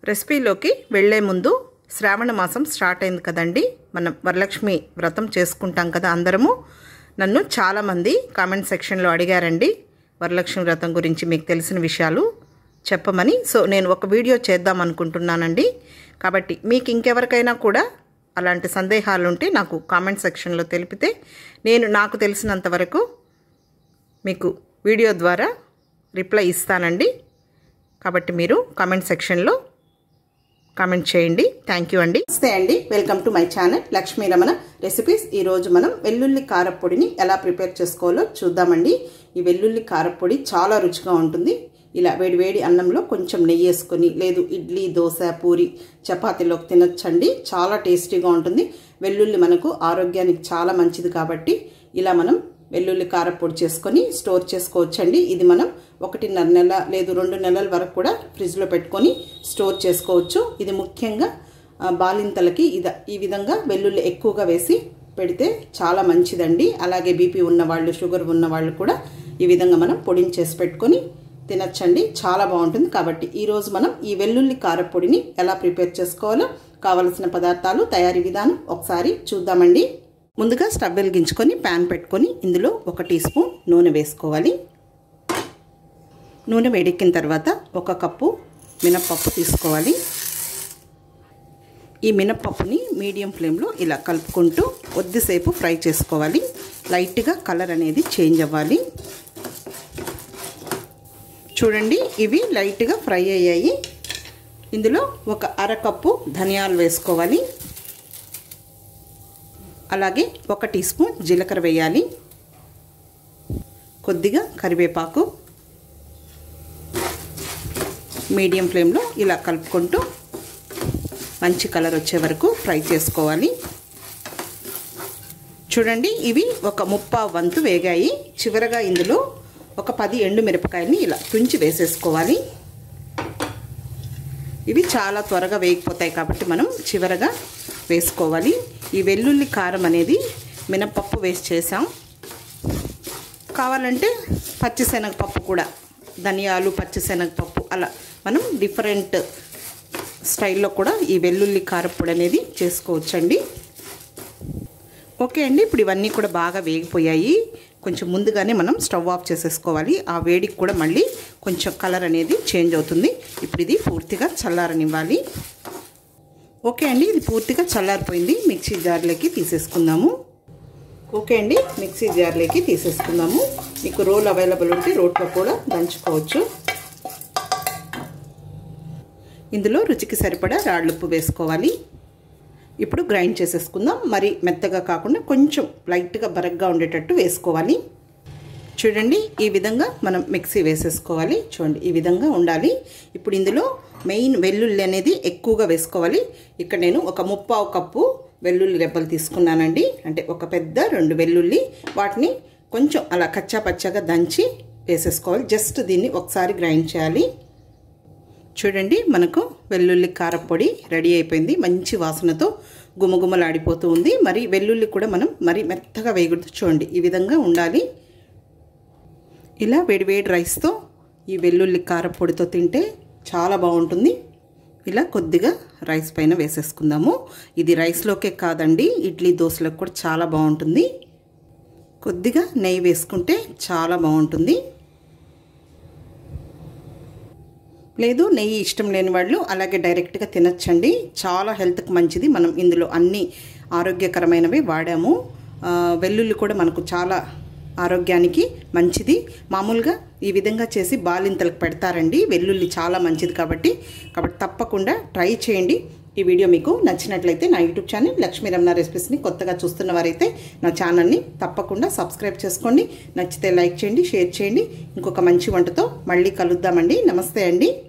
రెసిపీలోకి వెళ్లే ముందు శ్రావణ మాసం స్టార్ట్ అయింది కదండి మనం వరలక్ష్మి వ్రతం చేసుకుంటాం కదా అందరము నన్ను చాలామంది కామెంట్ సెక్షన్లో అడిగారండి వరలక్ష్మి వ్రతం గురించి మీకు తెలిసిన విషయాలు చెప్పమని సో నేను ఒక వీడియో చేద్దాం అనుకుంటున్నానండి కాబట్టి మీకు ఇంకెవరికైనా కూడా అలాంటి సందేహాలు ఉంటే నాకు కామెంట్ సెక్షన్లో తెలిపితే నేను నాకు తెలిసినంత వరకు మీకు వీడియో ద్వారా రిప్లై ఇస్తానండి కాబట్టి మీరు కామెంట్ సెక్షన్లో కామెంట్ చేయండి థ్యాంక్ యూ అండి నమస్తే అండి welcome to my channel Lakshmi Ramana recipes ఈరోజు మనం వెల్లుల్లి కారపొడిని ఎలా ప్రిపేర్ చేసుకోవాలో చూద్దామండి ఈ వెల్లుల్లి కారపొడి చాలా రుచిగా ఉంటుంది ఇలా వేడి వేడి అన్నంలో కొంచెం నెయ్యి వేసుకొని లేదు ఇడ్లీ దోశ పూరి చపాతీలోకి తినొచ్చండి చాలా టేస్టీగా ఉంటుంది వెల్లుల్లి మనకు ఆరోగ్యానికి చాలా మంచిది కాబట్టి ఇలా మనం వెల్లుల్లి కారపొడి చేసుకొని స్టోర్ చేసుకోవచ్చండి ఇది మనం ఒకటిన్నర నెల లేదు రెండు నెలల వరకు కూడా ఫ్రిడ్జ్లో పెట్టుకొని స్టోర్ చేసుకోవచ్చు ఇది ముఖ్యంగా బాలింతలకి ఇది ఈ విధంగా వెల్లుల్లి ఎక్కువగా వేసి పెడితే చాలా మంచిదండి అలాగే బీపీ ఉన్నవాళ్ళు షుగర్ ఉన్నవాళ్ళు కూడా ఈ విధంగా మనం పొడిని చేసి పెట్టుకొని తినచ్చండి చాలా బాగుంటుంది కాబట్టి ఈరోజు మనం ఈ వెల్లుల్లి కారపొడిని ఎలా ప్రిపేర్ చేసుకోవాలో కావలసిన పదార్థాలు తయారీ విధానం ఒకసారి చూద్దామండి ముందుగా స్టవ్ వెలిగించుకొని ప్యాన్ పెట్టుకొని ఇందులో ఒక టీ స్పూన్ నూనె వేసుకోవాలి నూనె వేడెక్కిన తర్వాత ఒక కప్పు మినప్పప్పు తీసుకోవాలి ఈ మినప్పప్పుని మీడియం ఫ్లేమ్లో ఇలా కలుపుకుంటూ కొద్దిసేపు ఫ్రై చేసుకోవాలి లైట్గా కలర్ అనేది చేంజ్ అవ్వాలి చూడండి ఇవి లైట్గా ఫ్రై అయ్యాయి ఇందులో ఒక అరకప్పు ధనియాలు వేసుకోవాలి అలాగే ఒక టీ స్పూన్ జీలకర్ర వేయాలి కొద్దిగా కరివేపాకు మీడియం ఫ్లేమ్లో ఇలా కలుపుకుంటూ మంచి కలర్ వచ్చే వరకు ఫ్రై చేసుకోవాలి చూడండి ఇవి ఒక ముప్పా వంతు వేగాయి చివరగా ఇందులో ఒక పది ఎండు మిరపకాయలని ఇలా తుంచి వేసేసుకోవాలి ఇవి చాలా త్వరగా వేగిపోతాయి కాబట్టి మనం చివరగా వేసుకోవాలి ఈ వెల్లుల్లి కారం అనేది మినపప్పు వేసి చేసాం కావాలంటే పచ్చిశనగపప్పు కూడా ధనియాలు పచ్చిశనగపప్పు అలా మనం డిఫరెంట్ స్టైల్లో కూడా ఈ వెల్లుల్లి కారపొడి అనేది చేసుకోవచ్చండి ఓకే అండి ఇప్పుడు ఇవన్నీ కూడా బాగా వేగిపోయాయి కొంచెం ముందుగానే మనం స్టవ్ ఆఫ్ చేసేసుకోవాలి ఆ వేడికి కూడా మళ్ళీ కొంచెం కలర్ అనేది చేంజ్ అవుతుంది ఇప్పుడు ఇది పూర్తిగా చల్లారనివ్వాలి ఓకే అండి ఇది పూర్తిగా చల్లారిపోయింది మిక్సీ జార్లోకి తీసేసుకుందాము ఓకే అండి మిక్సీ జార్లోకి తీసేసుకుందాము మీకు రోల్ అవైలబుల్ ఉంటే రోట్లో కూడా దంచుకోవచ్చు ఇందులో రుచికి సరిపడా రాళ్ళుప్పు వేసుకోవాలి ఇప్పుడు గ్రైండ్ చేసేసుకుందాం మరి మెత్తగా కాకుండా కొంచెం లైట్గా బరగ్గా ఉండేటట్టు వేసుకోవాలి చూడండి ఈ విధంగా మనం మిక్సీ వేసేసుకోవాలి చూడండి ఈ విధంగా ఉండాలి ఇప్పుడు ఇందులో మెయిన్ వెల్లుల్లి అనేది ఎక్కువగా వేసుకోవాలి ఇక్కడ నేను ఒక ముప్పావు కప్పు వెల్లుల్లి రెబ్బలు తీసుకున్నానండి అంటే ఒక పెద్ద రెండు వెల్లుల్లి వాటిని కొంచెం అలా కచ్చా పచ్చగా దంచి వేసేసుకోవాలి జస్ట్ దీన్ని ఒకసారి గ్రైండ్ చేయాలి చూడండి మనకు వెల్లుల్లి కారపొడి రెడీ అయిపోయింది మంచి వాసనతో గుమగుమలాడిపోతూ ఉంది మరి వెల్లుల్లి కూడా మనం మరి మెత్తగా వేయకూడదు చూడండి ఈ విధంగా ఉండాలి ఇలా వేడివేడి రైస్తో ఈ వెల్లుల్లి కారపొడితో తింటే చాలా బాగుంటుంది ఇలా కొద్దిగా రైస్ పైన వేసేసుకుందాము ఇది రైస్లోకే కాదండి ఇడ్లీ దోశలకు కూడా చాలా బాగుంటుంది కొద్దిగా నెయ్యి వేసుకుంటే చాలా బాగుంటుంది లేదు నెయ్యి ఇష్టం లేని వాళ్ళు అలాగే డైరెక్ట్గా తినచ్చండి చాలా హెల్త్కి మంచిది మనం ఇందులో అన్ని ఆరోగ్యకరమైనవి వాడాము వెల్లుల్లి కూడా మనకు చాలా ఆరోగ్యానికి మంచిది మామూలుగా ఈ విధంగా చేసి బాలింతలకు పెడతారండి వెల్లుల్లి చాలా మంచిది కాబట్టి కాబట్టి తప్పకుండా ట్రై చేయండి ఈ వీడియో మీకు నచ్చినట్లయితే నా యూట్యూబ్ ఛానల్ లక్ష్మీ రమణ రెసిపీస్ని కొత్తగా చూస్తున్న వారైతే నా ఛానల్ని తప్పకుండా సబ్స్క్రైబ్ చేసుకోండి నచ్చితే లైక్ చేయండి షేర్ చేయండి ఇంకొక మంచి వంటతో మళ్ళీ కలుద్దామండి నమస్తే అండి